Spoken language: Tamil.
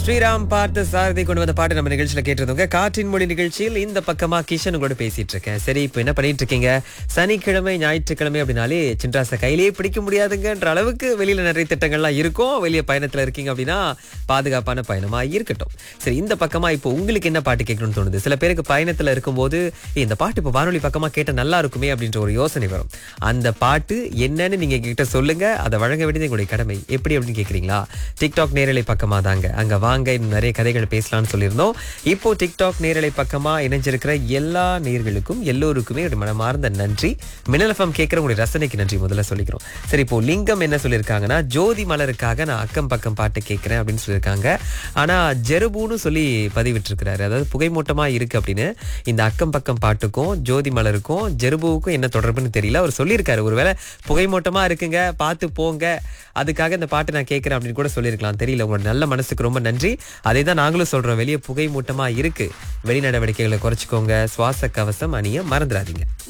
ஸ்ரீராம் பார்த்து சாரதி கொண்டு வந்த பாட்டு நம்ம நிகழ்ச்சியில கேட்டிருந்தோங்க காற்றின் மொழி நிகழ்ச்சியில் இந்த பக்கமா கிஷன் உங்களோட பேசிட்டு இருக்கேன் சரி இப்போ என்ன பண்ணிட்டு இருக்கீங்க சனிக்கிழமை ஞாயிற்றுக்கிழமை அப்படின்னாலே சின்ராச கையிலேயே பிடிக்க முடியாதுங்கன்ற அளவுக்கு வெளியில நிறைய திட்டங்கள்லாம் இருக்கும் வெளிய பயணத்துல இருக்கீங்க அப்படின்னா பாதுகாப்பான பயணமா இருக்கட்டும் சரி இந்த பக்கமா இப்போ உங்களுக்கு என்ன பாட்டு கேட்கணும்னு தோணுது சில பேருக்கு பயணத்துல இருக்கும்போது "ஏய், இந்த பாட்டு இப்போ வானொலி பக்கமா கேட்டா நல்லா இருக்குமே அப்படின்ற ஒரு யோசனை வரும் அந்த பாட்டு என்னன்னு நீங்க கிட்ட சொல்லுங்க அதை வழங்க வேண்டியது எங்களுடைய கடமை எப்படி அப்படின்னு கேக்குறீங்களா டிக்டாக் நேரலை பக்கமா தாங்க அங்க வாங்க இன்னும் நிறைய கதைகள் பேசலாம்னு சொல்லியிருந்தோம் இப்போ டிக்டாக் நேரலை பக்கமா இணைஞ்சிருக்கிற எல்லா நேர்களுக்கும் எல்லோருக்குமே ஒரு மனமார்ந்த நன்றி மின்னல் எஃப்எம் கேட்கிற உங்களுடைய ரசனைக்கு நன்றி முதல்ல சொல்லிக்கிறோம் சரி இப்போ லிங்கம் என்ன சொல்லியிருக்காங்கன்னா ஜோதி மலருக்காக நான் அக்கம் பக்கம் பாட்டு கேட்கிறேன் அப்படின்னு சொல்லியிருக்காங்க ஆனா ஜெருபுன்னு சொல்லி பதிவிட்டிருக்கிறாரு அதாவது புகைமூட்டமா இருக்கு அப்படின்னு இந்த அக்கம் பக்கம் பாட்டுக்கும் ஜோதி மலருக்கும் ஜெருபுவுக்கும் என்ன தொடர்புன்னு தெரியல அவர் சொல்லியிருக்காரு ஒருவேளை புகைமூட்டமா இருக்குங்க பார்த்து போங்க அதுக்காக இந்த பாட்டு நான் கேட்கிறேன் அப்படின்னு கூட சொல்லியிருக்கலாம் தெரியல உங்களோட நல்ல மனசுக்கு ரொம்ப நன்றி அதே தான் நாங்களும் சொல்றோம் வெளியே புகை மூட்டமா இருக்கு வெளி நடவடிக்கைகளை குறைச்சிக்கோங்க சுவாச கவசம் அணிய மறந்துடாதீங்க